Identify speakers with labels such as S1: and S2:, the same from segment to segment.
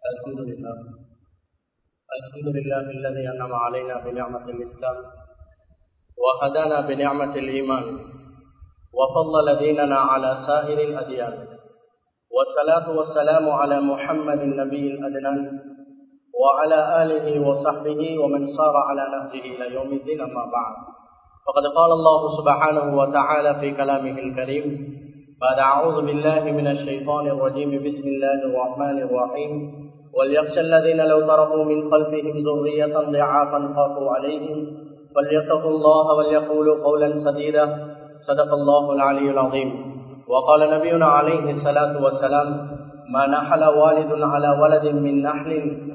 S1: الحمد لله الحمد لله الذي أنعم علينا بنعمة الإسلام وهدانا بنعمة الإيمان وفضل ديننا على سائر الأديان والصلاة والسلام على محمد النبي الأدنان وعلى آله وصحبه ومن صار على نهجه إلى يوم الدين أما بعد فقد قال الله سبحانه وتعالى في كلامه الكريم بعد أعوذ بالله من الشيطان الرجيم بسم الله الرحمن الرحيم وليخشى الذين لو تركوا من خلفهم ذرية ضعافا خافوا عليهم فليتقوا الله وليقولوا قولا سديدا صدق الله العلي العظيم وقال نبينا عليه الصلاة والسلام ما نحل والد على ولد من نحل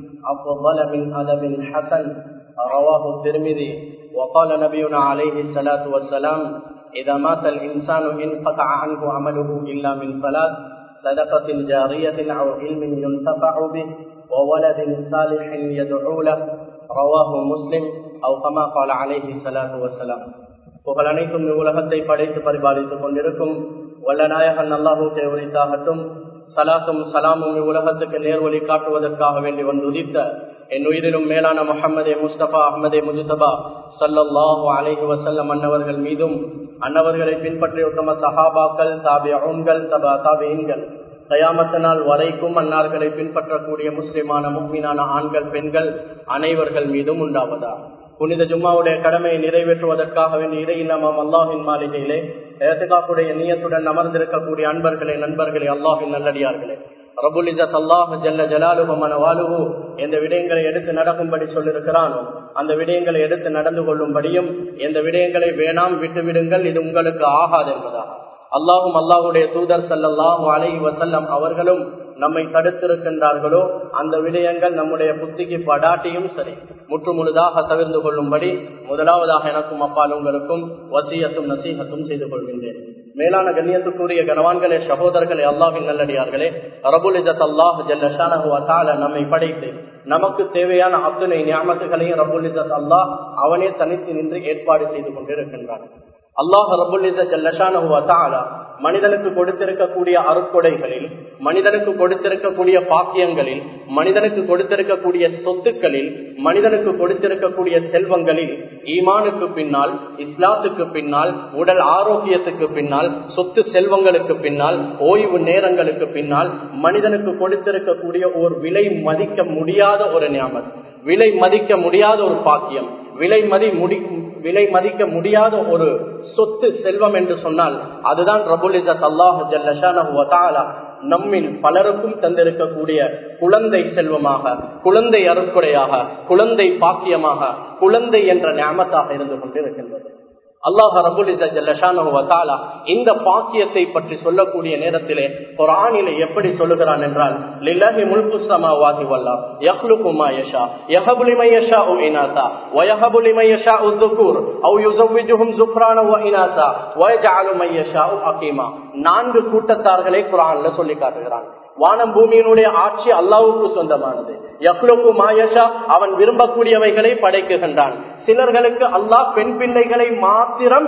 S1: أفضل من أدب حسن رواه الترمذي وقال نبينا عليه الصلاة والسلام إذا مات الإنسان انقطع عنه عمله إلا من ثلاث صدقة جارية أو علم ينتفع به وولد صالح يدعو له رواه مسلم أو كما قال عليه الصلاة والسلام புகழ் அனைத்தும் உலகத்தை படைத்து பரிபாலித்துக் கொண்டிருக்கும் வல்ல நாயகன் அல்லாஹூக்கை உரித்தாகட்டும் சலாத்தும் சலாமும் உலகத்துக்கு நேர்வழி காட்டுவதற்காக வேண்டி வந்து உதித்த என் உயிரிலும் மேலான முகமதே முஸ்தபா அஹமதே முஜிதபா சல்லாஹு அலைஹி வசல்லம் அன்னவர்கள் மீதும் அன்னவர்களை பின்பற்றி உத்தம சஹாபாக்கள் தாபியங்கள் தபா தாபியன்கள் கயாமத்த நாள் வரைக்கும் அன்னார்களை பின்பற்றக்கூடிய முஸ்லிமான முக்மீனான ஆண்கள் பெண்கள் அனைவர்கள் மீதும் உண்டாவதா புனித ஜும்மாவுடைய கடமையை நிறைவேற்றுவதற்காக வேண்டிய இறையில்லாமம் அல்லாஹின் மாளிகையிலே ஏத்துக்காப்புடைய நீயத்துடன் அமர்ந்திருக்கக்கூடிய அன்பர்களே நண்பர்களே அல்லாஹின் நல்லடியார்களே ரபுல் இசத் அல்லாஹ் ஜல்ல ஜலாலுபமன வாலுவு எந்த விடயங்களை எடுத்து நடக்கும்படி சொல்லிருக்கிறானோ அந்த விடயங்களை எடுத்து நடந்து கொள்ளும்படியும் எந்த விடயங்களை வேணாம் விட்டுவிடுங்கள் இது உங்களுக்கு ஆகாது என்பதாக அல்லாஹும் அல்லாஹுடைய தூதர் சல்லாஹு அலை வசல்லம் அவர்களும் நம்மை தடுத்திருக்கின்றார்களோ அந்த விடயங்கள் நம்முடைய புத்திக்கு படாட்டியும் சரி முற்று முழுதாக தவிர்ந்து கொள்ளும்படி முதலாவதாக எனக்கும் அப்பால் உங்களுக்கும் வசியத்தும் நசீகத்தும் செய்து கொள்கின்றேன் மேலான கண்ணியத்துக்குரிய கனவான்களே சகோதரர்களே அல்லாஹின் நல்லடியார்களே ரபுல் இஜத் அல்லாஹ் ஜல்லஷான நம்மை படைத்து நமக்கு தேவையான அத்தனை ஞாபகங்களையும் ரபுல் இஜத் அல்லாஹ் அவனே தனித்து நின்று ஏற்பாடு செய்து கொண்டிருக்கின்றான் அல்லாஹ் ரபுல் இஜல்லஷான மனிதனுக்கு கொடுத்திருக்கக்கூடிய அருட்கொடைகளில் மனிதனுக்கு கொடுத்திருக்கக்கூடிய பாக்கியங்களில் மனிதனுக்கு கொடுத்திருக்கக்கூடிய சொத்துக்களில் மனிதனுக்கு கொடுத்திருக்கக்கூடிய செல்வங்களில் ஈமானுக்கு பின்னால் இஸ்லாத்துக்கு பின்னால் உடல் ஆரோக்கியத்துக்கு பின்னால் சொத்து செல்வங்களுக்கு பின்னால் ஓய்வு நேரங்களுக்கு பின்னால் மனிதனுக்கு கொடுத்திருக்கக்கூடிய ஒரு விலை மதிக்க முடியாத ஒரு ஞாபகம் விலை மதிக்க முடியாத ஒரு பாக்கியம் விலை மதி முடி விலை மதிக்க முடியாத ஒரு சொத்து செல்வம் என்று சொன்னால் அதுதான் ரபுல் இசத் அல்லாஹ் ஜல்லஷான நம்மில் பலருக்கும் தந்திருக்கக்கூடிய குழந்தை செல்வமாக குழந்தை அருட்கொடையாக குழந்தை பாக்கியமாக குழந்தை என்ற ஞாபகத்தாக இருந்து கொண்டிருக்கின்றது அல்லாஹ் ரபுல் ஜல்லஷானா இந்த பாக்கியத்தை பற்றி சொல்லக்கூடிய நேரத்திலே ஒரு ஆணிலே எப்படி சொல்லுகிறான் என்றால் லில்லஹி முல்கு சமாவாதி வல்லா யஹ்லுகு மா யஷா யஹபு லிமன் யஷாஉ இனாதா வ யஹபு லிமன் யஷாஉ ذுகூர் அவ் யுஸவ்விஜுஹும் ذுக்ரான வ இனாதா வ யஜஅலு மன் யஷாஉ அகீமா நான்கு கூட்டத்தார்களை குர்ஆன்ல சொல்லி காட்டுகிறான் வானம் பூமியினுடைய ஆட்சி அல்லாவுக்கு சொந்தமானது யக்லுக்கு மாயஷா அவன் விரும்பக்கூடியவைகளை படைக்குகின்றான் சிலர்களுக்கு அல்லாஹ் பெண் பிள்ளைகளை மாத்திரம்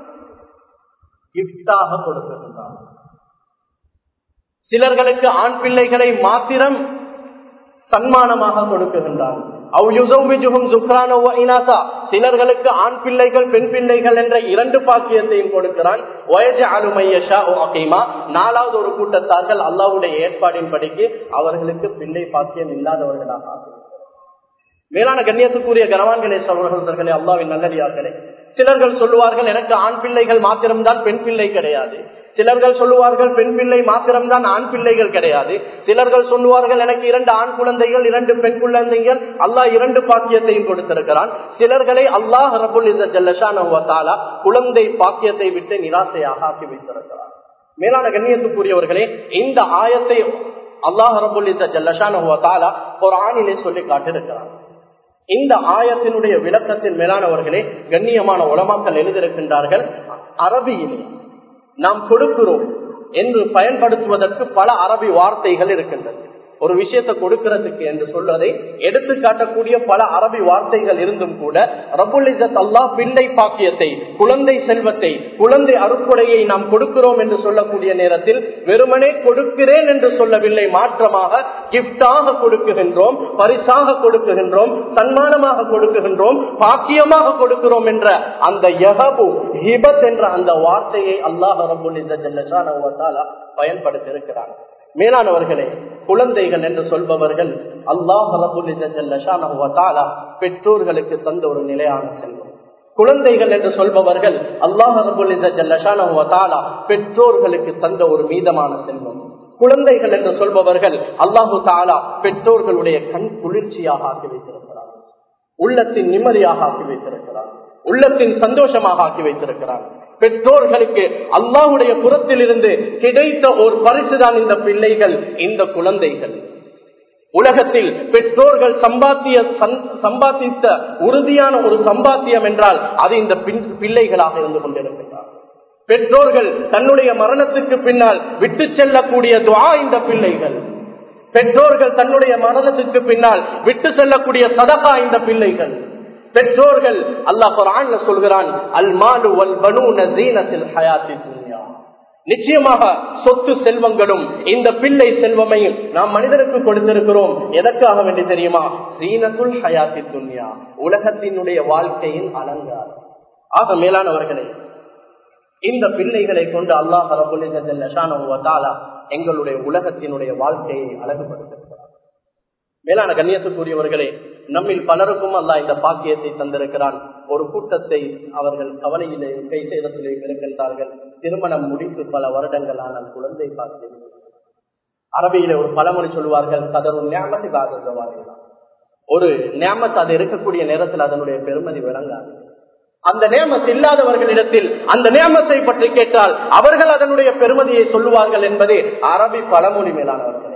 S1: கிஃப்டாக கொடுக்கின்றான் சிலர்களுக்கு ஆண் பிள்ளைகளை மாத்திரம் சன்மானமாக கொடுக்குகின்றான் சிலர்களுக்கு ஆண் பிள்ளைகள் பெண் பிள்ளைகள் என்ற இரண்டு பாக்கியத்தையும் கொடுக்கிறான் நாலாவது ஒரு கூட்டத்தார்கள் அல்லாவுடைய ஏற்பாடின் படிக்கு அவர்களுக்கு பிள்ளை பாக்கியம் இல்லாதவர்களாக மேலான கண்ணியத்துக்குரிய கனவான்களே சகோதரர்களே அல்லாவின் நல்லடியார்களே சிலர்கள் சொல்லுவார்கள் எனக்கு ஆண் பிள்ளைகள் மாத்திரம்தான் பெண் பிள்ளை கிடையாது சிலர்கள் சொல்லுவார்கள் பெண் பிள்ளை மாத்திரம்தான் ஆண் பிள்ளைகள் கிடையாது சிலர்கள் சொல்லுவார்கள் எனக்கு இரண்டு ஆண் குழந்தைகள் இரண்டு பெண் குழந்தைகள் அல்லாஹ் இரண்டு பாக்கியத்தையும் கொடுத்திருக்கிறான் சிலர்களை அல்லாஹ் ரபுல் ஜல்லஷானா குழந்தை பாக்கியத்தை விட்டு நிராசையாக ஆக்கி வைத்திருக்கிறார் மேலான கண்ணியத்துக்குரியவர்களே இந்த ஆயத்தை அல்லாஹ் ரபுல் ஜல்லஷானா குரானிலே சொல்லி காட்டிருக்கிறார் இந்த ஆயத்தினுடைய விளக்கத்தின் மேலானவர்களே கண்ணியமான உலமாக்கள் எழுதியிருக்கின்றார்கள் அரபியிலே நாம் கொடுக்கிறோம் என்று பயன்படுத்துவதற்கு பல அரபி வார்த்தைகள் இருக்கின்றன ஒரு விஷயத்தை கொடுக்கிறதுக்கு என்று சொல்வதை எடுத்து காட்டக்கூடிய பல அரபி வார்த்தைகள் இருந்தும் கூட ரபுல் இசத் அல்லா பிள்ளை பாக்கியத்தை குழந்தை செல்வத்தை குழந்தை அறுப்புடையை நாம் கொடுக்கிறோம் என்று சொல்லக்கூடிய நேரத்தில் வெறுமனே கொடுக்கிறேன் என்று சொல்லவில்லை மாற்றமாக கிப்டாக கொடுக்குகின்றோம் பரிசாக கொடுக்குகின்றோம் சன்மானமாக கொடுக்குகின்றோம் பாக்கியமாக கொடுக்கிறோம் என்ற அந்த யகபு ஹிபத் என்ற அந்த வார்த்தையை அல்லாஹ் ரபுல் இசத் பயன்படுத்தி இருக்கிறார் மேலானவர்களே குழந்தைகள் என்று சொல்பவர்கள் அல்லாஹ் பெற்றோர்களுக்கு தந்த ஒரு நிலையான செல்வம் குழந்தைகள் என்று சொல்பவர்கள் அல்லாஹ் பெற்றோர்களுக்கு தந்த ஒரு மீதமான செல்வம் குழந்தைகள் என்று சொல்பவர்கள் அல்லாஹு தாலா பெற்றோர்களுடைய கண் குளிர்ச்சியாக ஆக்கி வைத்திருக்கிறார் உள்ளத்தின் நிம்மதியாக ஆக்கி வைத்திருக்கிறார் உள்ளத்தின் சந்தோஷமாக ஆக்கி வைத்திருக்கிறார் பெற்றோர்களுக்கு அல்லாஹுடைய புறத்தில் இருந்து கிடைத்த ஒரு பரிசுதான் இந்த பிள்ளைகள் இந்த குழந்தைகள் உலகத்தில் பெற்றோர்கள் சம்பாத்திய சம்பாதித்த உறுதியான ஒரு சம்பாத்தியம் என்றால் அது இந்த பிள்ளைகளாக இருந்து கொண்டிருக்கின்றார் பெற்றோர்கள் தன்னுடைய மரணத்துக்கு பின்னால் விட்டு செல்லக்கூடிய துவா இந்த பிள்ளைகள் பெற்றோர்கள் தன்னுடைய மரணத்துக்கு பின்னால் விட்டு செல்லக்கூடிய சதகா இந்த பிள்ளைகள் பெற்றோர்கள் அல்லாஹ் குரான்ல சொல்கிறான் அல் மாலு வல் பனூன ஜீனத்தில் ஹயாத்தி துன்யா நிச்சயமாக சொத்து செல்வங்களும் இந்த பிள்ளை செல்வமையும் நாம் மனிதனுக்கு கொடுத்திருக்கிறோம் எதற்காக வேண்டி தெரியுமா ஜீனத்துல் ஹயாத்தி துன்யா உலகத்தினுடைய வாழ்க்கையின் அலங்காரம் ஆக மேலானவர்களே இந்த பிள்ளைகளை கொண்டு அல்லாஹ் ரபுல்லாலா எங்களுடைய உலகத்தினுடைய வாழ்க்கையை அழகுபடுத்திருக்கிறார் மேலான கண்ணியத்துக்குரியவர்களே நம்மில் பலருக்கும் அல்ல இந்த பாக்கியத்தை தந்திருக்கிறான் ஒரு கூட்டத்தை அவர்கள் கவலையிலே கை சேதத்திலே இருக்கின்றார்கள் திருமணம் முடித்து பல வருடங்கள் ஆனால் குழந்தை பாக்கியம் அரபியிலே ஒரு பழமொழி சொல்லுவார்கள் கதரும் ஞாபகத்தை பாதுகாவார்கள் ஒரு ஞாபகத்தை அது இருக்கக்கூடிய நேரத்தில் அதனுடைய பெருமதி விளங்காது அந்த நேமத் இல்லாதவர்களிடத்தில் அந்த நேமத்தை பற்றி கேட்டால் அவர்கள் அதனுடைய பெருமதியை சொல்லுவார்கள் என்பது அரபி பழமொழி மேலானவர்களே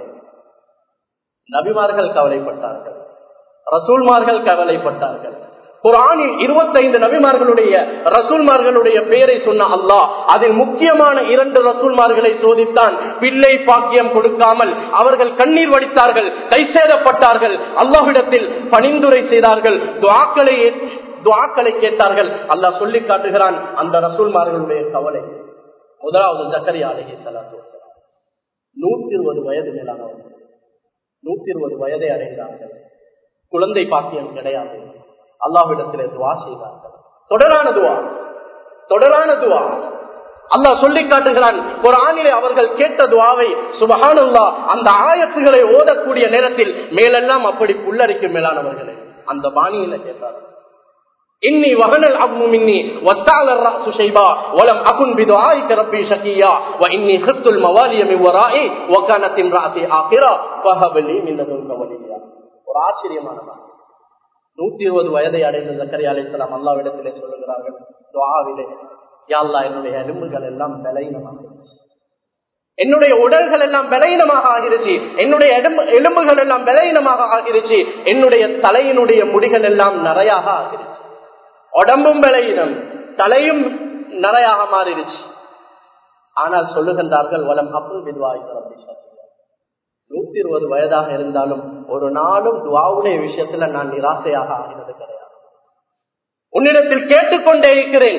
S1: நபிமார்கள் கவலைப்பட்டார்கள் ரசூல்மார்கள் கவலைப்பட்டார்கள் குரானில் இருபத்தைந்து நபிமார்களுடைய ரசூல்மார்களுடைய பெயரை சொன்ன அல்லாஹ் அதில் முக்கியமான இரண்டு ரசூல்மார்களை சோதித்தான் பிள்ளை பாக்கியம் கொடுக்காமல் அவர்கள் கண்ணீர் வடித்தார்கள் கைசேதப்பட்டார்கள் அல்லாஹ்விடத்தில் பணிந்துரை செய்தார்கள் துவாக்களை துவாக்களை கேட்டார்கள் அல்லாஹ் சொல்லி காட்டுகிறான் அந்த ரசூல்மார்களுடைய கவலை முதலாவது ஜக்கரியா அலஹி சலாத்து நூத்தி இருபது வயது மேலானவர்கள் நூத்தி இருபது வயதை அடைந்தார்கள் குழந்தை பாக்கியம் கிடையாது அல்லாஹ்விடத்திலே துவா செய்தார்கள் தொடரான துவா தொடரான துவா அல்லாஹ் சொல்லி காட்டுகிறான் ஒரு ஆணிலே அவர்கள் கேட்ட துவாவை சுபஹானுல்லா அந்த ஆயத்துகளை ஓதக்கூடிய நேரத்தில் மேலெல்லாம் அப்படி புல்லரிக்கும் மேலானவர்களே அந்த பாணியில கேட்டார்கள் இன்னி வகனல் அப்மு மின்னி வத்தால الرأس شيبا ولم أكن بدعائك ربي شقيا وإني خفت الموالي من ورائي وكانت امرأتي آخرة فهب لي من لدنك وليا ஒரு ஆச்சரியமான நூத்தி இருபது வயதை அடைந்த ஜக்கரி அலைசலாம் அல்லாவிடத்திலே சொல்லுகிறார்கள் துவாவிலே யாழ்லா என்னுடைய எலும்புகள் எல்லாம் பலகீனமாக என்னுடைய உடல்கள் எல்லாம் பலகீனமாக ஆகிருச்சு என்னுடைய எலும்புகள் எல்லாம் பலகீனமாக ஆகிருச்சு என்னுடைய தலையினுடைய முடிகள் எல்லாம் நிறையாக ஆகிருச்சு உடம்பும் பலகீனம் தலையும் நிறையாக மாறிடுச்சு ஆனால் சொல்லுகின்றார்கள் வளம் அப்பும் வித்வாய்கள் நூத்தி இருபது வயதாக இருந்தாலும் ஒரு நாளும் துவாவுடைய விஷயத்துல நான் நிராசையாக ஆகிறது கிடையாது உன்னிடத்தில் கேட்டுக்கொண்டே இருக்கிறேன்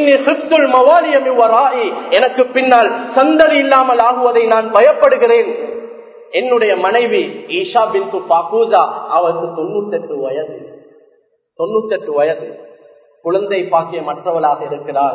S1: எனக்கு பின்னால் சந்ததி இல்லாமல் ஆகுவதை நான் பயப்படுகிறேன் என்னுடைய மனைவி ஈஷா பின் பாக்கூசா அவருக்கு தொண்ணூத்தி எட்டு வயது தொண்ணூத்தி எட்டு வயது குழந்தை பாக்கிய மற்றவளாக இருக்கிறாள்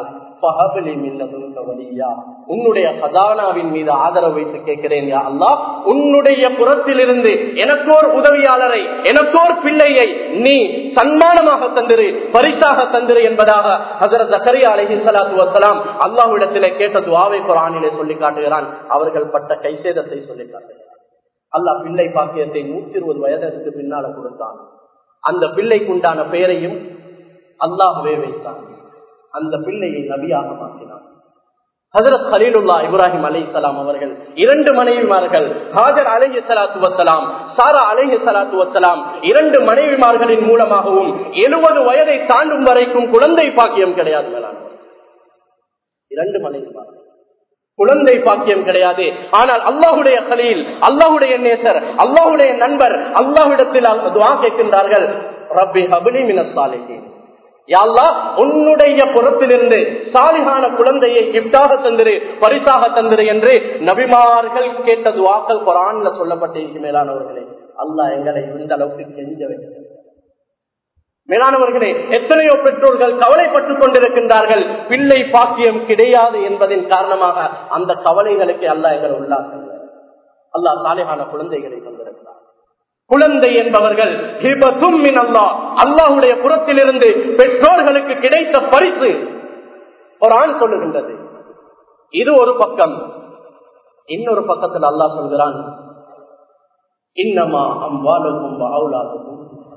S1: உன்னுடைய கதானாவின் மீது ஆதரவு வைத்து கேட்கிறேன் யா அல்லா உன்னுடைய புறத்திலிருந்து எனக்கோர் உதவியாளரை எனக்கோர் பிள்ளையை நீ சன்மானமாக தந்திரு பரிசாக தந்திரு என்பதாக ஹசரத் ஜக்கரியா அலஹி சலாத்து வசலாம் அல்லாஹ்விடத்திலே கேட்ட துவாவை குரானிலே சொல்லி காட்டுகிறான் அவர்கள் பட்ட கைசேதத்தை சொல்லி காட்டுகிறான் அல்லாஹ் பிள்ளை பாக்கியத்தை நூத்தி இருபது வயதுக்கு பின்னால கொடுத்தான் அந்த பிள்ளைக்கு உண்டான பெயரையும் அல்லாஹ்வே வைத்தான் அந்த பிள்ளையை நபியாக மாற்றினான் ஹசரத் ஹலீலுல்லா இப்ராஹிம் அலை சலாம் அவர்கள் இரண்டு மனைவிமார்கள் ஹாஜர் அலைஹி சலாத்து வசலாம் சாரா அலைஹி சலாத்து வசலாம் இரண்டு மனைவிமார்களின் மூலமாகவும் எழுபது வயதை தாண்டும் வரைக்கும் குழந்தை பாக்கியம் கிடையாது மேலான இரண்டு மனைவிமார்கள் குழந்தை பாக்கியம் கிடையாது ஆனால் அல்லாஹுடைய கலீல் அல்லாஹுடைய நேசர் அல்லாஹுடைய நண்பர் அல்லாஹ்விடத்தில் துவா கேட்கின்றார்கள் ரப்பி ஹபிலி மினசாலிஹீன் யாழ்லா உன்னுடைய புறத்திலிருந்து சாலிகான குழந்தையை கிப்டாக தந்திரு பரிசாக தந்திரு என்று நபிமார்கள் கேட்ட துவாக்கள் குரான்ல சொல்லப்பட்டிருக்கு மேலானவர்களே அல்லாஹ் எங்களை இந்த அளவுக்கு கெஞ்ச வைக்கிறது மேலானவர்களே எத்தனையோ பெற்றோர்கள் கவலைப்பட்டுக் கொண்டிருக்கின்றார்கள் பிள்ளை பாக்கியம் கிடையாது என்பதன் காரணமாக அந்த கவலைகளுக்கு அல்லாஹ் எங்களை உள்ளாக்குகிறார் அல்லாஹ் சாலையான குழந்தைகளை தந்திருக்கிறார் குழந்தை என்பவர்கள் அல்லாஹுடைய புறத்திலிருந்து பெற்றோர்களுக்கு கிடைத்த பரிசு ஒரு ஆண் சொல்லுகின்றது இது ஒரு பக்கம் இன்னொரு பக்கத்தில் அல்லாஹ் சொல்கிறான் இன்னமா அம்பாலுக்கும் அவுலாதுக்கும்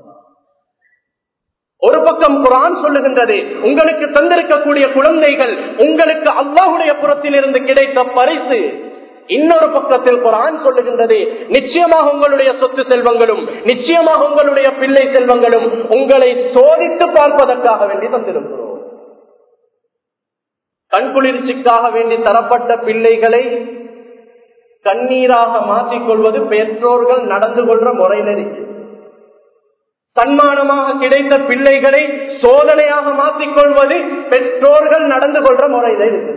S1: ஒரு பக்கம் குரான் சொல்லுகின்றது உங்களுக்கு தந்திருக்கக்கூடிய குழந்தைகள் உங்களுக்கு அல்லாஹுடைய புறத்திலிருந்து கிடைத்த பரிசு இன்னொரு பக்கத்தில் குரான் சொல்லுகின்றது நிச்சயமாக உங்களுடைய சொத்து செல்வங்களும் நிச்சயமாக உங்களுடைய பிள்ளை செல்வங்களும் உங்களை சோதித்து பார்ப்பதற்காக வேண்டி தந்திருக்கிறோம் கண்குளிர்ச்சிக்காக வேண்டி தரப்பட்ட பிள்ளைகளை கண்ணீராக மாற்றிக்கொள்வது பெற்றோர்கள் நடந்து கொள்ற முறையில் இருக்கு சன்மானமாக கிடைத்த பிள்ளைகளை சோதனையாக மாற்றிக்கொள்வது பெற்றோர்கள் நடந்து கொள்ற முறையில இருக்கு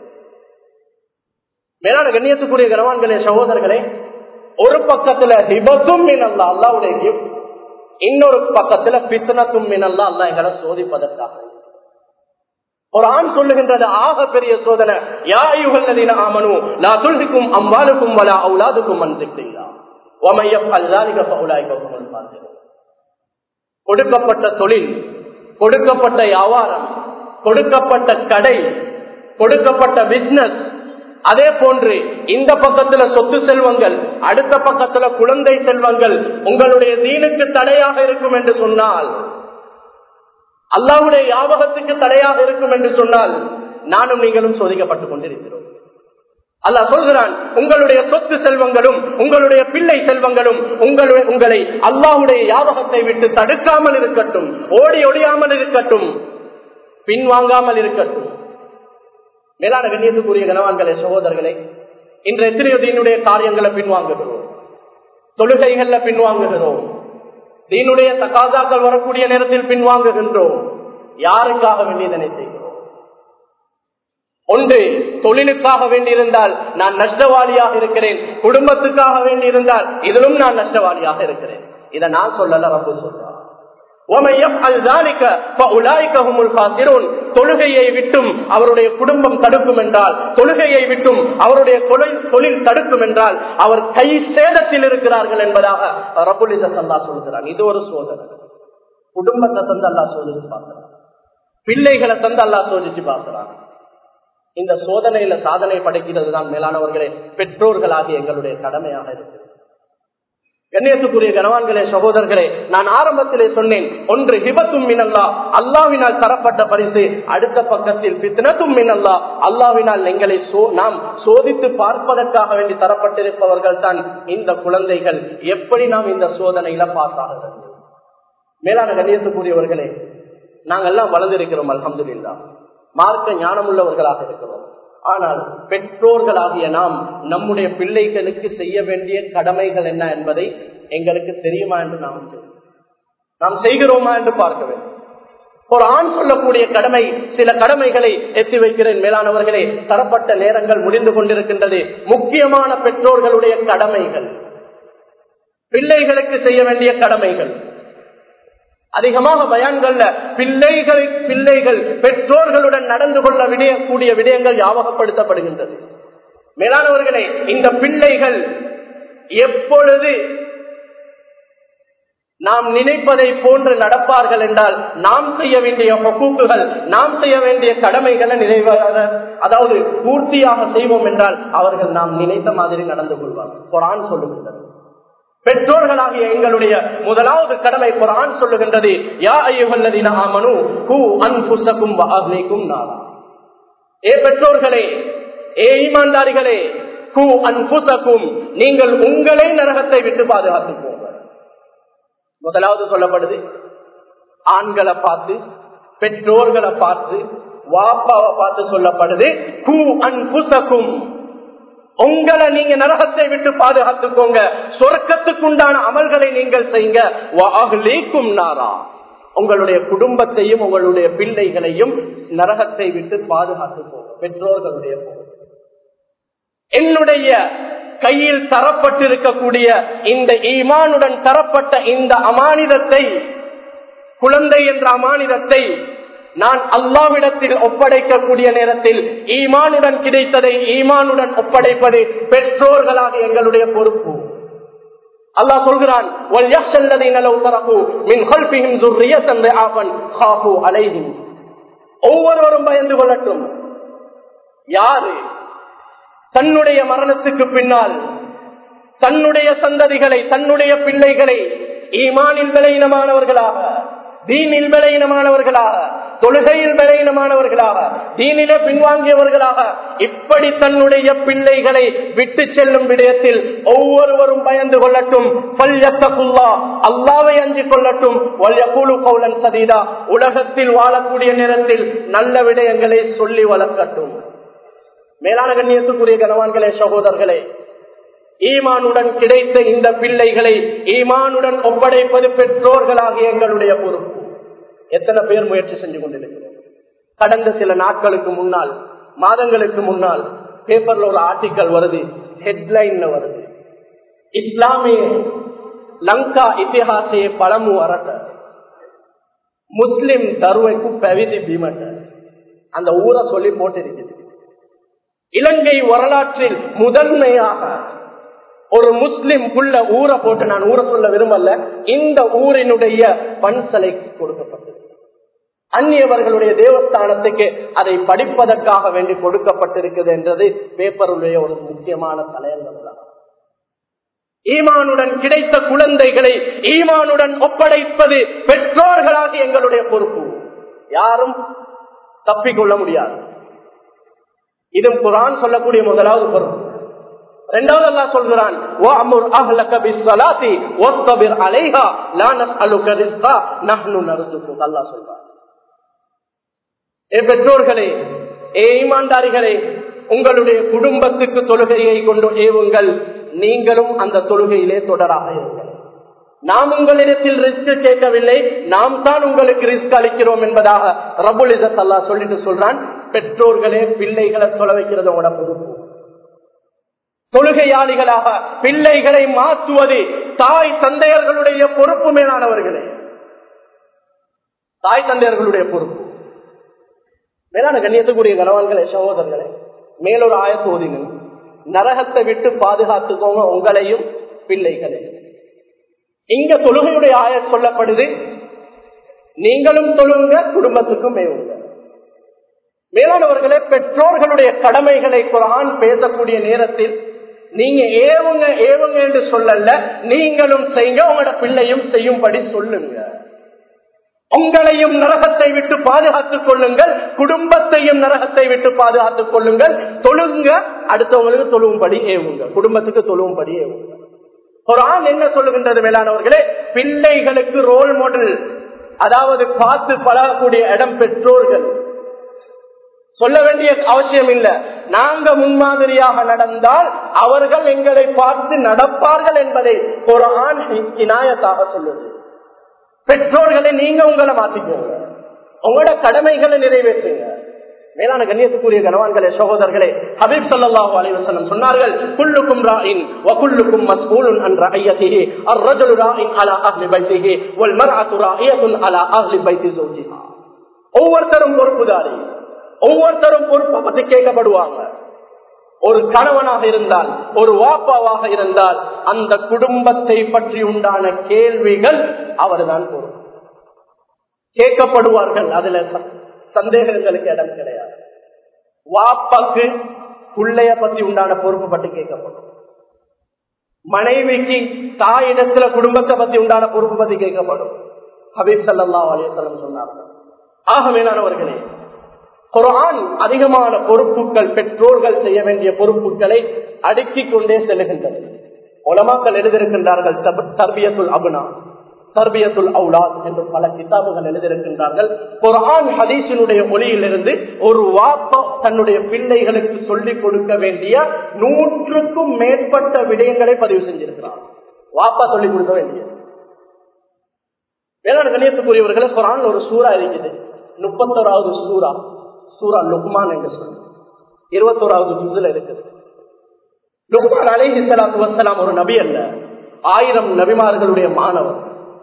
S1: மேலான கண்ணியத்துக்குரிய கனவான்களே சகோதரர்களே ஒரு பக்கத்துல ஹிபத்தும் மினல்லா அல்லாவுடைய கிஃப்ட் இன்னொரு பக்கத்துல பித்தனத்தும் மினல்லா அல்லா எங்களை சோதிப்பதற்காக ஒரு ஆண் சொல்லுகின்றது ஆக பெரிய சோதனை யாயுகல்லதீன ஆமனு லா துல்ஹிக்கும் அம்வாலுக்கும் வலா அவுலாதுக்கும் மன்சிக்கிறீங்களா ஒமையப் அல்லாலிக பவுலாய்க்கும் பார்க்கிறோம் கொடுக்கப்பட்ட தொழில் கொடுக்கப்பட்ட வியாபாரம் கொடுக்கப்பட்ட கடை கொடுக்கப்பட்ட பிசினஸ் அதே போன்று இந்த பக்கத்துல சொத்து செல்வங்கள் அடுத்த பக்கத்துல குழந்தை செல்வங்கள் உங்களுடைய தீனுக்கு தடையாக இருக்கும் என்று சொன்னால் அல்லாவுடைய யாபகத்துக்கு தடையாக இருக்கும் என்று சொன்னால் நானும் நீங்களும் சோதிக்கப்பட்டுக் கொண்டிருக்கிறோம் அல்லா சொல்கிறான் உங்களுடைய சொத்து செல்வங்களும் உங்களுடைய பிள்ளை செல்வங்களும் உங்களுடைய உங்களை அல்லாஹுடைய யாபகத்தை விட்டு தடுக்காமல் இருக்கட்டும் ஓடி ஒடியாமல் இருக்கட்டும் பின்வாங்காமல் இருக்கட்டும் மேலான கண்ணியத்துக்குரிய கனவான்களே சகோதரர்களே இன்று எத்தனையோ தீனுடைய காரியங்களை பின்வாங்குகிறோம் தொழுகைகள்ல பின்வாங்குகிறோம் தீனுடைய தகாதாக்கள் வரக்கூடிய நேரத்தில் பின்வாங்குகின்றோம் யாருக்காக வேண்டியதனை செய்கிறோம் ஒன்று தொழிலுக்காக வேண்டியிருந்தால் நான் நஷ்டவாளியாக இருக்கிறேன் குடும்பத்துக்காக வேண்டியிருந்தால் இதிலும் நான் நஷ்டவாளியாக இருக்கிறேன் இதை நான் சொல்லல ரப்பு சொல்றான் தொழுகையை விட்டும் அவருடைய குடும்பம் தடுக்கும் என்றால் தொழுகையை விட்டும் அவருடைய தொழில் தடுக்கும் என்றால் அவர் கை சேதத்தில் இருக்கிறார்கள் என்பதாக ரபுலித சந்தா சொல்கிறான் இது ஒரு சோதனை குடும்பத்தை தந்து அல்லா சோதிச்சு பார்க்கிறான் பிள்ளைகளை தந்து அல்லா சோதிச்சு பார்க்கிறான் இந்த சோதனையில சாதனை படைக்கிறது தான் மேலானவர்களே பெற்றோர்களாகிய எங்களுடைய கடமையாக இருக்கு கண்ணியத்துக்குரிய கனவான்களே சகோதரர்களே நான் ஆரம்பத்திலே சொன்னேன் ஒன்று ஹிபத்தும் மினல்லா அல்லாவினால் தரப்பட்ட பரிசு அடுத்த பக்கத்தில் பித்னத்தும் மினல்லா அல்லாவினால் எங்களை நாம் சோதித்து பார்ப்பதற்காக வேண்டி தரப்பட்டிருப்பவர்கள் தான் இந்த குழந்தைகள் எப்படி நாம் இந்த சோதனையில பாஸ் ஆகிறது மேலான கண்ணியத்துக்குரியவர்களே நாங்கெல்லாம் வளர்ந்திருக்கிறோம் அலமதுல்லா மார்க்க ஞானம் உள்ளவர்களாக இருக்கிறோம் ஆனால் பெற்றோர்களாகிய நாம் நம்முடைய பிள்ளைகளுக்கு செய்ய வேண்டிய கடமைகள் என்ன என்பதை எங்களுக்கு தெரியுமா என்று நாம் நாம் செய்கிறோமா என்று பார்க்க வேண்டும் ஒரு ஆண் சொல்லக்கூடிய கடமை சில கடமைகளை எத்தி வைக்கிறேன் மேலானவர்களே தரப்பட்ட நேரங்கள் முடிந்து கொண்டிருக்கின்றது முக்கியமான பெற்றோர்களுடைய கடமைகள் பிள்ளைகளுக்கு செய்ய வேண்டிய கடமைகள் அதிகமாக பயான்கள்ல பிள்ளைகள் பிள்ளைகள் பெற்றோர்களுடன் நடந்து கொள்ள விடயக்கூடிய விடயங்கள் ஞாபகப்படுத்தப்படுகின்றது மேலானவர்களே இந்த பிள்ளைகள் எப்பொழுது நாம் நினைப்பதை போன்று நடப்பார்கள் என்றால் நாம் செய்ய வேண்டிய ஹக்கூக்குகள் நாம் செய்ய வேண்டிய கடமைகளை நிறைவேற அதாவது பூர்த்தியாக செய்வோம் என்றால் அவர்கள் நாம் நினைத்த மாதிரி நடந்து கொள்வார்கள் குரான் சொல்லுகின்றது பெற்றோர்களாகிய எங்களுடைய முதலாவது கடமை குரான் சொல்லுகின்றது யா ஐயுகல்லதின ஆமனு ஹூ அன்புசக்கும் வாஹ்லிக்கும் நாதா ஏ பெற்றோர்களே ஏ ஈமான்தாரிகளே ஹூ அன்புசக்கும் நீங்கள் உங்களை நரகத்தை விட்டு பாதுகாத்துக் போங்க முதலாவது சொல்லப்படுது ஆண்களை பார்த்து பெற்றோர்களை பார்த்து வாப்பாவை பார்த்து சொல்லப்படுது ஹூ அன்புசக்கும் உங்களை நீங்க நரகத்தை விட்டு பாதுகாத்துக்கோங்க சொர்க்கத்துக்குண்டான அமல்களை நீங்கள் செய்யுங்க வாஹ்லீக்கும் நாரா உங்களுடைய குடும்பத்தையும் உங்களுடைய பிள்ளைகளையும் நரகத்தை விட்டு பாதுகாத்துக்கோங்க பெற்றோர்களுடைய பொறுப்பு. என்னுடைய கையில் தரப்பட்டிருக்கக்கூடிய இந்த ஈமானுடன் தரப்பட்ட இந்த அமானிதத்தை குழந்தை என்ற அமானிதத்தை நான் அல்லாவிடத்தில் ஒப்படைக்கக்கூடிய நேரத்தில் ஈமானுடன் கிடைத்ததை ஈமானுடன் ஒப்படைப்பது பெற்றோர்களாக எங்களுடைய பொறுப்பு அல்லாஹ் சொல்கிறான் "வல்யக்ஷ அல்லதீன லவ் தரகு மின் கல்பிஹிம் ذُرِّيَّةً ضِعَافًا خَافُوا عَلَيْهِمْ." ஒவ்வொருவரும் பயந்து கொள்ளட்டும் யாரு தன்னுடைய மரணத்துக்கு பின்னால் தன்னுடைய சந்ததிகளை தன்னுடைய பிள்ளைகளை ஈமானில் விளையினமானவர்களாக தீனில் விளையினமானவர்களாக தொழுகையில் விளையினமானவர்களாக தீனிலே பின்வாங்கியவர்களாக இப்படி தன்னுடைய பிள்ளைகளை விட்டு செல்லும் விடயத்தில் ஒவ்வொருவரும் பயந்து கொள்ளட்டும் பல்யத்தகுல்லா அல்லாவை அஞ்சு கொள்ளட்டும் வல்யகூலு கௌலன் சதீதா உலகத்தில் வாழக்கூடிய நேரத்தில் நல்ல விடயங்களை சொல்லி வளர்க்கட்டும் மேலான கண்ணியத்துக்குரிய கனவான்களே சகோதரர்களே ஈமானுடன் கிடைத்த இந்த பிள்ளைகளை ஈமானுடன் ஒப்படைப்பது பெற்றோர்களாகிய எங்களுடைய பொறுப்பு எத்தனை பேர் முயற்சி செஞ்சு கொண்டிருக்கிறோம் கடந்த சில நாட்களுக்கு முன்னால் மாதங்களுக்கு முன்னால் பேப்பர்ல ஒரு ஆர்டிக்கல் வருது ஹெட்லைன்ல வருது இஸ்லாமிய லங்கா இத்திஹாசே பழமு அரட்ட முஸ்லிம் தருவைக்கு பவிதி பீமட்ட அந்த ஊரை சொல்லி போட்டிருக்குது இலங்கை வரலாற்றில் முதன்மையாக ஒரு முஸ்லிம் புள்ள ஊரை போட்டு நான் ஊரை சொல்ல விரும்பல இந்த ஊரினுடைய பன்சலை கொடுக்கப்பட்டது அந்நியவர்களுடைய தேவஸ்தானத்துக்கு அதை படிப்பதற்காக வேண்டி கொடுக்கப்பட்டிருக்கிறது என்றது பேப்பருடைய ஒரு முக்கியமான தலையங்கம் ஈமானுடன் கிடைத்த குழந்தைகளை ஈமானுடன் ஒப்படைப்பது பெற்றோர்களாக எங்களுடைய பொறுப்பு யாரும் தப்பிக்கொள்ள முடியாது இது குரான் சொல்லக்கூடிய முதலாவது பொறுப்பு இரண்டாவது அல்லா சொல்கிறான் ஓ அமுர் அஹ்லக பிஸ்ஸலாத்தி வஸ்தபிர் அலைஹா லா நஸ்அலுக ரிஸ்கா நஹ்னு நர்சுகுக அல்லாஹ் சொல்றான் ஏ பெற்றோர்களே ஏ ஈமான்தாரிகளே உங்களுடைய குடும்பத்துக்கு தொழுகையை கொண்டு ஏவுங்கள் நீங்களும் அந்த தொழுகையிலே தொடராக இருங்கள் நாம் உங்களிடத்தில் ரிஸ்க் கேட்கவில்லை நாம் தான் உங்களுக்கு ரிஸ்க் அளிக்கிறோம் என்பதாக ரபுல் இசத் அல்லா சொல்லிட்டு சொல்றான் பெற்றோர்களே பிள்ளைகளை தொலை வைக்கிறது உங்களோட பொறுப்பு தொழுகையாளிகளாக பிள்ளைகளை மாற்றுவது தாய் தந்தையர்களுடைய பொறுப்பு மேலானவர்களே தாய் தந்தையர்களுடைய பொறுப்பு மேலான கண்ணியத்துக்குரிய கனவான்களே சகோதரர்களே மேலொரு ஆயத்து ஓதினும் நரகத்தை விட்டு பாதுகாத்துக்கோங்க உங்களையும் பிள்ளைகளையும் இங்க தொழுகையுடைய ஆய சொல்லப்படுது நீங்களும் தொழுங்க குடும்பத்துக்கும் மேவுங்க மேலானவர்களே பெற்றோர்களுடைய கடமைகளை குரான் பேசக்கூடிய நேரத்தில் நீங்க ஏவுங்க ஏவுங்க என்று சொல்லல நீங்களும் செய்யுங்க உங்களோட பிள்ளையும் செய்யும்படி சொல்லுங்க உங்களையும் நரகத்தை விட்டு பாதுகாத்துக் கொள்ளுங்கள் குடும்பத்தையும் நரகத்தை விட்டு பாதுகாத்துக் கொள்ளுங்கள் தொழுங்க அடுத்தவங்களுக்கு தொழுவும்படி ஏவுங்க குடும்பத்துக்கு தொழுவும்படி ஏவுங்க குரான் என்ன சொல்லுகின்றது மேலானவர்களே பிள்ளைகளுக்கு ரோல் மாடல் அதாவது பார்த்து பழகக்கூடிய இடம் பெற்றோர்கள் சொல்ல வேண்டிய அவசியம் இல்ல நாங்க முன்மாதிரியாக நடந்தால் அவர்கள் எங்களை பார்த்து நடப்பார்கள் என்பதை குரான் இனாயத்தாக சொல்லுது பெற்றோர்களை நீங்க உங்களை மாத்திக்கோங்க உங்களோட கடமைகளை நிறைவேற்றுங்க மேலான கண்ணியத்துக்குரிய கனவான்களே சகோதரர்களே ஹபீப் சல்லாஹூ அலைவசனம் சொன்னார்கள் குல்லுக்கும் ராயின் வகுல்லுக்கும் மஸ்கூலுன் அன் ரஐயத்திஹி அர்ரஜுலு ராயின் அலா அஹ்லி பைத்திஹி வல் மர்அத்து ராயியத்துன் அலா அஹ்லி பைத்தி ஜௌஜிஹா ஒவ்வொருத்தரும் பொறுப்புதாரி ஒவ்வொருத்தரும் பொறுப்பை பத்தி கேட்கப்படுவாங்க ஒரு கணவனாக இருந்தால் ஒரு வாப்பாவாக இருந்தால் அந்த குடும்பத்தை பற்றி உண்டான கேள்விகள் அவர்தான் பொறுப்பு கேட்கப்படுவார்கள் அதுல சந்தேகங்களுக்கு இடம் கிடையாது வாப்பாக்கு பிள்ளைய பத்தி உண்டான பொறுப்பு பற்றி கேட்கப்படும் மனைவிக்கு தாயிடத்துல குடும்பத்தை பத்தி உண்டான பொறுப்பு பத்தி கேட்கப்படும் ஹபீப் சல்லா அலிசல்லம் சொன்னார்கள் ஆக மேலானவர்களே குரான் அதிகமான பொறுப்புகள் பெற்றோர்கள் செய்ய வேண்டிய பொறுப்புகளை அடுக்கிக் கொண்டே செல்லுகின்றது உலமாக்கள் எழுதியிருக்கின்றார்கள் தர்பியத்துல் அபுனா தர்பியத்துல் அவுலாத் என்று பல கிதாபுகள் எழுதியிருக்கின்றார்கள் குரான் ஹதீஸினுடைய மொழியிலிருந்து ஒரு வாப்பா தன்னுடைய பிள்ளைகளுக்கு சொல்லிக் கொடுக்க வேண்டிய நூற்றுக்கும் மேற்பட்ட விடயங்களை பதிவு செஞ்சிருக்கிறார் வாப்பா சொல்லிக் கொடுக்க வேண்டியது வேளாண் கணியத்துக்குரியவர்களே குரான் ஒரு சூறா இருக்குது முப்பத்தோராவது சூறா சூரா லுக்மான் என்று சொல்லி இருபத்தோராவது ஜுதுல இருக்குது லுக்மான் அலைஹி ஸலாத்து வஸ்ஸலாம் ஒரு நபி அல்ல ஆயிரம் நபிமார்களுடைய மாணவர்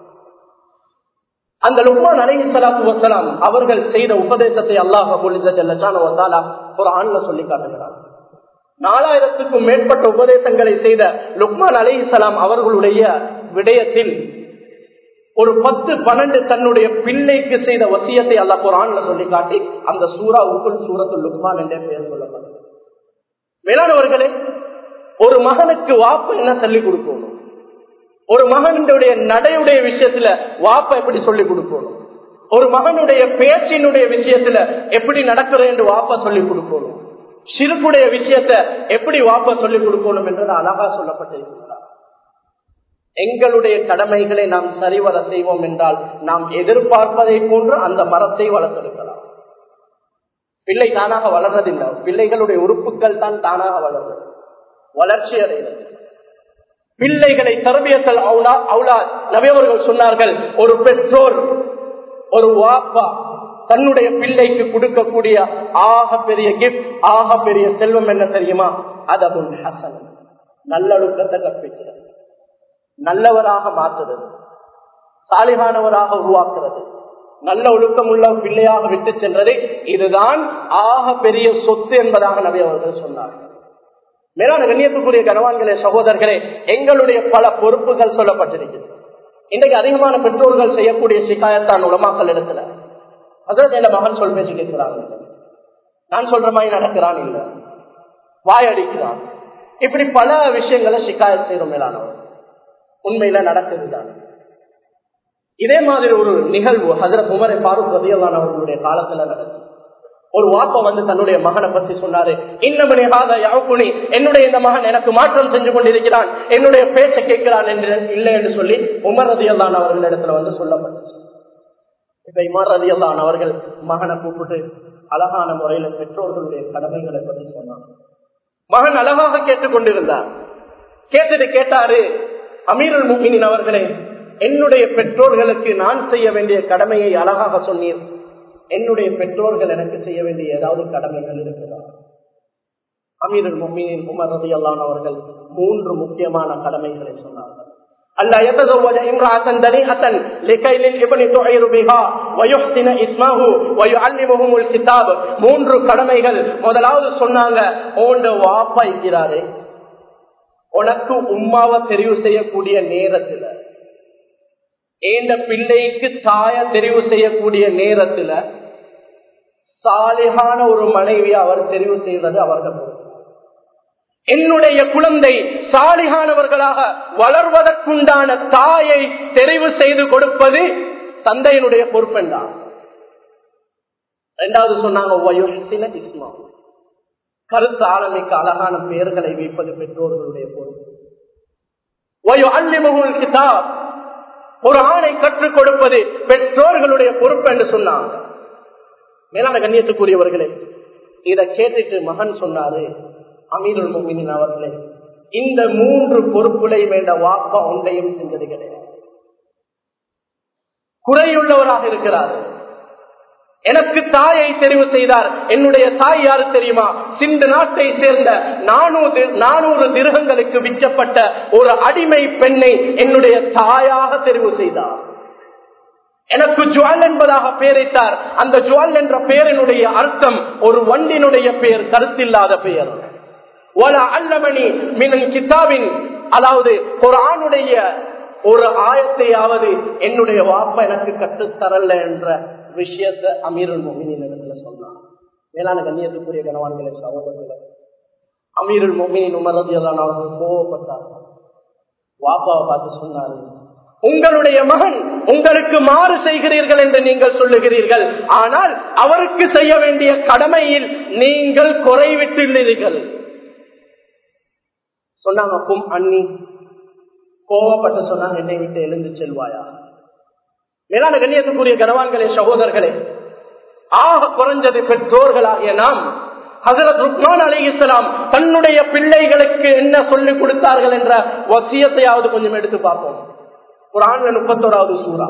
S1: அந்த லுக்மான் அலைஹி ஸலாத்து வஸ்ஸலாம் அவர்கள் செய்த உபதேசத்தை அல்லாஹ் ஜல்லஷானு குர்ஆன்ல சொல்லி காட்டுகிறார் நாலாயிரத்துக்கும் மேற்பட்ட உபதேசங்களை செய்த லுக்மான் அலைஹிஸ்ஸலாம் அவர்களுடைய விடயத்தில் ஒரு பத்து பன்னெண்டு தன்னுடைய பிள்ளைக்கு செய்த வசியத்தை அல்ல குரான்ல சொல்லி காட்டி அந்த சூறாவுக்குள் சூரத்து லுக்மான் என்றே பெயர் சொல்லப்பட்டது மேலானவர்களே ஒரு மகனுக்கு வாப்ப என்ன சொல்லி கொடுக்கணும் ஒரு மகனுடைய நடையுடைய விஷயத்துல வாப்ப எப்படி சொல்லி கொடுக்கணும் ஒரு மகனுடைய பேச்சினுடைய விஷயத்துல எப்படி நடக்கிறது என்று வாப்பா சொல்லி கொடுக்கணும் சிறுக்குடைய விஷயத்த எப்படி வாப்பா சொல்லி கொடுக்கணும் என்றது அழகா சொல்லப்பட்டிருக்கிறார் எங்களுடைய கடமைகளை நாம் சரிவர செய்வோம் என்றால் நாம் எதிர்பார்ப்பதை போன்று அந்த மரத்தை வளர்த்திருக்கலாம் பிள்ளை தானாக வளர்றதில்லை பிள்ளைகளுடைய உறுப்புகள் தான் தானாக வளர்றது வளர்ச்சி அடைகிறது பிள்ளைகளை தரபியத்தல் அவுலா அவுலா நபியவர்கள் சொன்னார்கள் ஒரு பெற்றோர் ஒரு வாப்பா தன்னுடைய பிள்ளைக்கு கொடுக்கக்கூடிய ஆக பெரிய கிஃப்ட் ஆக பெரிய செல்வம் என்ன தெரியுமா அதபுல் ஹசன் நல்லொழுக்கத்தை கற்பிக்கிறது நல்லவராக மாற்றுறது சாலிகானவராக உருவாக்குறது நல்ல ஒழுக்கம் உள்ள பிள்ளையாக விட்டு சென்றது இதுதான் ஆக பெரிய சொத்து என்பதாக நபி அவர்கள் சொன்னார்கள் மேலான கண்ணியத்துக்குரிய கனவான்களே சகோதரர்களே எங்களுடைய பல பொறுப்புகள் சொல்லப்பட்டிருக்கிறது இன்றைக்கு அதிகமான பெற்றோர்கள் செய்யக்கூடிய சிகாயத்தான் உலமாக்கல் இடத்துல அதான் என் மகன் சொல் பேச்சு கேட்கிறாங்க நான் சொல்ற மாதிரி நடக்கிறான் இல்ல வாய் அடிக்கிறான் இப்படி பல விஷயங்களை சிக்காயத் செய்யறோம் மேலானவர் உண்மையில நடக்குதுதான் இதே மாதிரி ஒரு நிகழ்வு ஹசரத் உமரை பாரூக் ரதியல்லான் அவர்களுடைய காலத்துல நடக்குது ஒரு வாப்பா வந்து தன்னுடைய மகனை பத்தி சொன்னாரு இன்னமணியாத யாவுக்குனி என்னுடைய இந்த மகன் எனக்கு மாற்றம் செஞ்சு கொண்டிருக்கிறான் என்னுடைய பேச்சை கேட்கிறான் என்று இல்லை என்று சொல்லி உமர் ரதியல்லான் அவர்களிடத்துல வந்து சொல்லப்பட்டுச்சு இப்ப இமார் ரதியல்லான் அவர்கள் மகனை கூப்பிட்டு அழகான முறையில பெற்றோர்களுடைய கடமைகளை பற்றி சொன்னாங்க மகன் அழகாக கேட்டுக்கொண்டிருந்தார் கேட்டுட்டு கேட்டாரு அமீருல் முகினின் அவர்களே என்னுடைய பெற்றோர்களுக்கு நான் செய்ய வேண்டிய கடமையை அழகாக சொன்னீர் என்னுடைய பெற்றோர்கள் எனக்கு செய்ய வேண்டிய ஏதாவது கடமைகள் இருக்கிறதா அமீருல் முமினின் உமர் ரதி அவர்கள் மூன்று முக்கியமான கடமைகளை சொன்னார்கள் ألا يتزوج امرأة دنيئة لكي للابن تعير بها ويحسن اسمه ويعلمهم الكتاب மூன்று கடமைகள் முதலாவது சொன்னாங்க ஓண்ட வாப்பா இருக்கிறாரே உனக்கு உம்மாவை தெரிவு செய்யக்கூடிய நேரத்துல ஏந்த பிள்ளைக்கு தாய தெரிவு செய்யக்கூடிய நேரத்துல சாலிகான ஒரு மனைவியை அவர் தெரிவு செய்வது அவர்கள் என்னுடைய குழந்தை சாலிகானவர்களாக வளர்வதற்குண்டான தாயை தெரிவு செய்து கொடுப்பது தந்தையினுடைய பொறுப்பென்றான் இரண்டாவது சொன்னாங்க இஸ்மா கருத்து ஆளுமைக்க அழகான பெயர்களை வைப்பது பெற்றோர்களுடைய பொறுப்பு கிதாப் ஒரு ஆணை கற்றுக் கொடுப்பது பெற்றோர்களுடைய பொறுப்பு என்று சொன்னாங்க மேலான கண்ணியத்துக்குரியவர்களே இதை கேட்டுட்டு மகன் சொன்னாரு அமீருல் மோமினின் அவர்களே இந்த மூன்று பொறுப்புகளை வேண்ட வாப்பா ஒன்றையும் செஞ்சது கிடையாது குறையுள்ளவராக இருக்கிறார் எனக்கு தாயை தெரிவு செய்தார் என்னுடைய தாய் யாரு தெரியுமா சிந்து நாட்டை சேர்ந்த நானூறு நானூறு திருகங்களுக்கு விற்கப்பட்ட ஒரு அடிமை பெண்ணை என்னுடைய தாயாக தெரிவு செய்தார் எனக்கு ஜுவல் என்பதாக பெயரிட்டார் அந்த ஜுவல் என்ற பெயரினுடைய அர்த்தம் ஒரு வண்டினுடைய பெயர் கருத்தில்லாத பெயர் ஒரு அல்லமணி மினன் கிதாபின் அதாவது ஒரு ஆணுடைய ஒரு ஆயத்தையாவது என்னுடைய வாப்பா எனக்கு கற்றுத்தரல என்ற விஷயத்தை அமீருல் மொமினின் இடத்துல சொன்னான் மேலான கண்ணியத்துக்குரிய கனவான்களை சகோதரர்கள் அமீருல் மொமினின் உமரதியெல்லாம் அவர்கள் கோவப்பட்டார் வாப்பாவை பார்த்து சொன்னாரு உங்களுடைய மகன் உங்களுக்கு மாறு செய்கிறீர்கள் என்று நீங்கள் சொல்லுகிறீர்கள் ஆனால் அவருக்கு செய்ய வேண்டிய கடமையில் நீங்கள் குறைவிட்டுள்ளீர்கள் சொன்னாங்க கும் அண்ணி கோவப்பட்டு சொன்னாங்க என்னை விட்டு எழுந்து செல்வாயா மேலான கண்ணியத்துக்குரிய கனவான்களே சகோதரர்களே ஆக குறைஞ்சது பெற்றோர்களாகிய நாம் ஹசரத் ருக்மான் அலி இஸ்லாம் தன்னுடைய பிள்ளைகளுக்கு என்ன சொல்லிக் கொடுத்தார்கள் என்ற வசியத்தையாவது கொஞ்சம் எடுத்து பார்ப்போம் ஒரு ஆண்ல முப்பத்தோராவது சூறா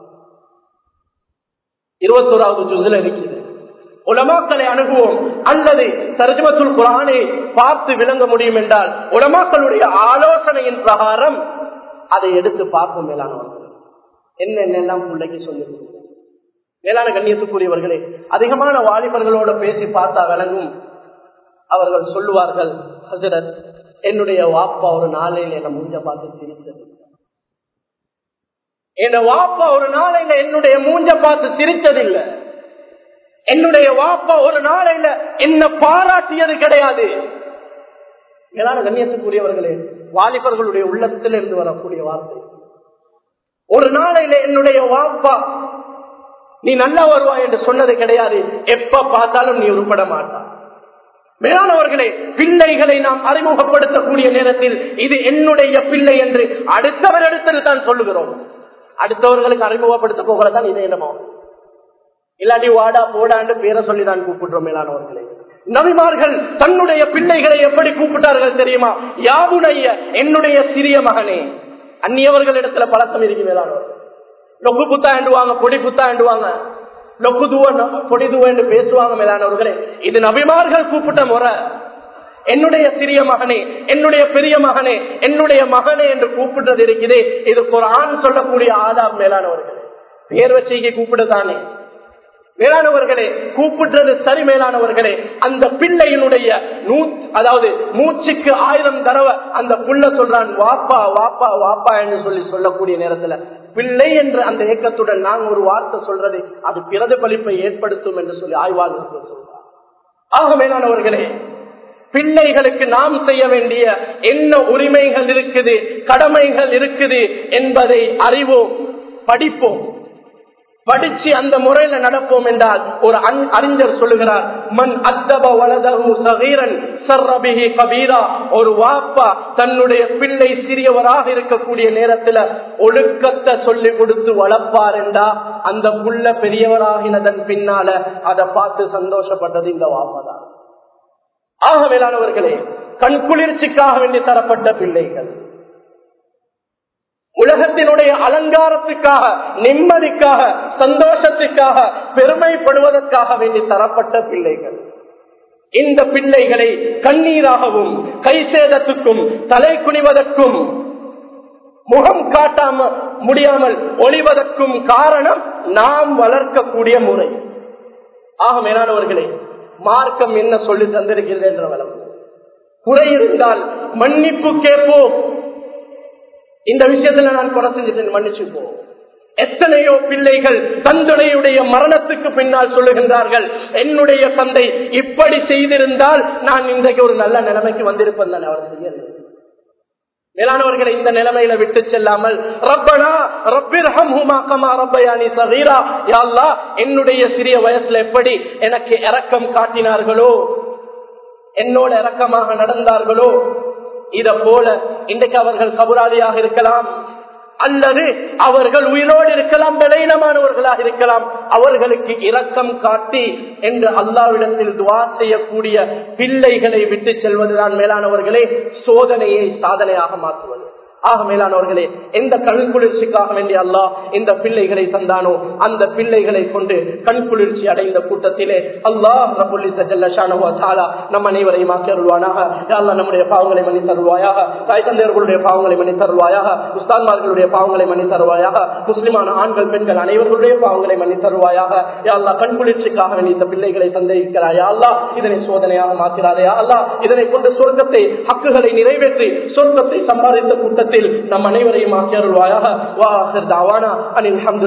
S1: இருபத்தோராவது ஜுசில் இருக்கிறது உலமாக்களை அணுகுவோம் அல்லது தர்ஜமத்துல் குரானை பார்த்து விளங்க முடியும் என்றால் உலமாக்களுடைய ஆலோசனையின் பிரகாரம் அதை எடுத்து பார்ப்போம் மேலானவர்கள் என்னென்னெல்லாம் பிள்ளைக்கு சொல்லி மேலான கண்ணியத்துக்குரியவர்களே அதிகமான வாலிபர்களோட பேசி பார்த்தா விளங்கும் அவர்கள் சொல்லுவார்கள் ஹசரத் என்னுடைய வாப்பா ஒரு நாளையில் என்ன மூஞ்ச பார்த்து சிரித்தது என் வாப்பா ஒரு நாளையில என்னுடைய மூஞ்ச பார்த்து சிரிச்சதில்லை என்னுடைய வாப்பா ஒரு நாளையில என்ன பாராட்டியது கிடையாது மேலான கண்ணியத்துக்குரியவர்களே வாலிபர்களுடைய உள்ளத்தில் இருந்து வரக்கூடிய வார்த்தை ஒரு நாளையில என்னுடைய வாப்பா நீ நல்லா வருவாய் என்று சொன்னது கிடையாது எப்ப பார்த்தாலும் நீ உருப்பட மாட்டான் மேலானவர்களே பிள்ளைகளை நாம் அறிமுகப்படுத்தக்கூடிய நேரத்தில் இது என்னுடைய பிள்ளை என்று அடுத்தவர் இடத்தில் தான் சொல்லுகிறோம் அடுத்தவர்களுக்கு அறிமுகப்படுத்த போகிறதான் இது என்னமோ இல்லாட்டி வாடா போடான்னு பேரை சொல்லி தான் கூப்பிடுறோம் மேலானவர்களே நபிமார்கள் தன்னுடைய பிள்ளைகளை எப்படி கூப்பிட்டார்கள் தெரியுமா யாவுடைய என்னுடைய சிறிய மகனே அந்நியவர்கள் இடத்துல பழக்கம் இருக்கு மேலானவர்கள் லொக்கு புத்தா என்றுவாங்க பொடி புத்தா என்றுவாங்க லொக்கு துவ பொடி துவ என்று பேசுவாங்க மேலானவர்களே இது நபிமார்கள் கூப்பிட்ட முறை என்னுடைய சிறிய மகனே என்னுடைய பெரிய மகனே என்னுடைய மகனே என்று கூப்பிட்டது இருக்குது இது குரான் சொல்லக்கூடிய ஆதாம் மேலானவர்களே பேர் வச்சு கூப்பிடுதானே மேலானவர்களே கூப்பிடுறது சரி மேலானவர்களே அந்த பிள்ளையினுடைய நூ அதாவது மூச்சுக்கு ஆயிரம் தடவை அந்த புள்ள சொல்றான் வாப்பா வாப்பா வாப்பா என்று சொல்லி சொல்லக்கூடிய நேரத்துல பிள்ளை என்ற அந்த ஏக்கத்துடன் நாங்க ஒரு வார்த்தை சொல்றது அது பிரதிபலிப்பை ஏற்படுத்தும் என்று சொல்லி ஆய்வாளர்கள் சொல்றார் ஆக மேலானவர்களே பிள்ளைகளுக்கு நாம் செய்ய வேண்டிய என்ன உரிமைகள் இருக்குது கடமைகள் இருக்குது என்பதை அறிவோம் படிப்போம் படிச்சு அந்த முறையில நடப்போம் என்றால் ஒரு அறிஞர் சொல்லுகிறார் மண் அத்தப வலதகு சகீரன் சர்ரபிஹி கபீரா ஒரு வாப்பா தன்னுடைய பிள்ளை சிறியவராக இருக்கக்கூடிய நேரத்துல ஒழுக்கத்தை சொல்லி கொடுத்து வளர்ப்பார் என்றா அந்த புள்ள பெரியவராகினதன் பின்னால அதை பார்த்து சந்தோஷப்பட்டது இந்த வாப்பா தான் ஆக மேலானவர்களே கண் குளிர்ச்சிக்காக வேண்டி தரப்பட்ட பிள்ளைகள் உலகத்தினுடைய அலங்காரத்துக்காக நிம்மதிக்காக சந்தோஷத்துக்காக பெருமைப்படுவதற்காக வேண்டி தரப்பட்ட பிள்ளைகள் இந்த பிள்ளைகளை கண்ணீராகவும் கை சேதத்துக்கும் தலை குனிவதற்கும் முகம் காட்டாம முடியாமல் ஒளிவதற்கும் காரணம் நாம் வளர்க்கக்கூடிய முறை ஆக மேலானவர்களே மார்க்கம் என்ன சொல்லி தந்திருக்கிறது என்ற வளம் குறை இருந்தால் மன்னிப்பு கேட்போம் இந்த விஷயத்துல நான் குறை செஞ்சுட்டு மன்னிச்சு போ எத்தனையோ பிள்ளைகள் தந்தையுடைய மரணத்துக்கு பின்னால் சொல்லுகின்றார்கள் என்னுடைய தந்தை இப்படி செய்திருந்தால் நான் இன்றைக்கு ஒரு நல்ல நிலைமைக்கு வந்திருப்பேன் தான் அவர் செய்யல மேலானவர்களை இந்த நிலைமையில விட்டு செல்லாமல் ரப்பனா ரப்பிரஹம்ஹுமா ரப்பயானி சகீரா யா அல்லாஹ் என்னுடைய சிறிய வயசுல எப்படி எனக்கு இரக்கம் காட்டினார்களோ என்னோட இரக்கமாக நடந்தார்களோ இத போல இன்றைக்கு அவர்கள் கபுராதியாக இருக்கலாம் அல்லது அவர்கள் உயிரோடு இருக்கலாம் பலீனமானவர்களாக இருக்கலாம் அவர்களுக்கு இரக்கம் காட்டி என்று அல்லாவிடத்தில் துவா செய்யக்கூடிய பிள்ளைகளை விட்டு செல்வதுதான் மேலானவர்களே சோதனையை சாதனையாக மாற்றுவது ஆக மேலானவர்களே எந்த கண் குளிர்ச்சிக்காக வேண்டிய அல்லாஹ் இந்த பிள்ளைகளை தந்தானோ அந்த பிள்ளைகளை கொண்டு கண் குளிர்ச்சி அடைந்த கூட்டத்திலே அல்லாஹ் ரபுல்லி சஜல்லா நம் அனைவரையும் ஆக்கியருள்வானாக அல்லா நம்முடைய பாவங்களை மணி தருவாயாக தாய் தந்தையர்களுடைய பாவங்களை மணி தருவாயாக உஸ்தான்மார்களுடைய பாவங்களை மணி தருவாயாக முஸ்லிமான ஆண்கள் பெண்கள் அனைவர்களுடைய பாவங்களை மணி தருவாயாக அல்லா கண் குளிர்ச்சிக்காக வேண்டிய இந்த பிள்ளைகளை தந்திருக்கிறாயா அல்லா இதனை சோதனையாக மாற்றினாரே அல்லா இதனை கொண்டு சொர்க்கத்தை ஹக்குகளை நிறைவேற்றி சொர்க்கத்தை சம்பாதித்த கூட்டத்தில் நம் அனைவரையும் ஆக்கியருள்வாயாக வா தாவானா அனில்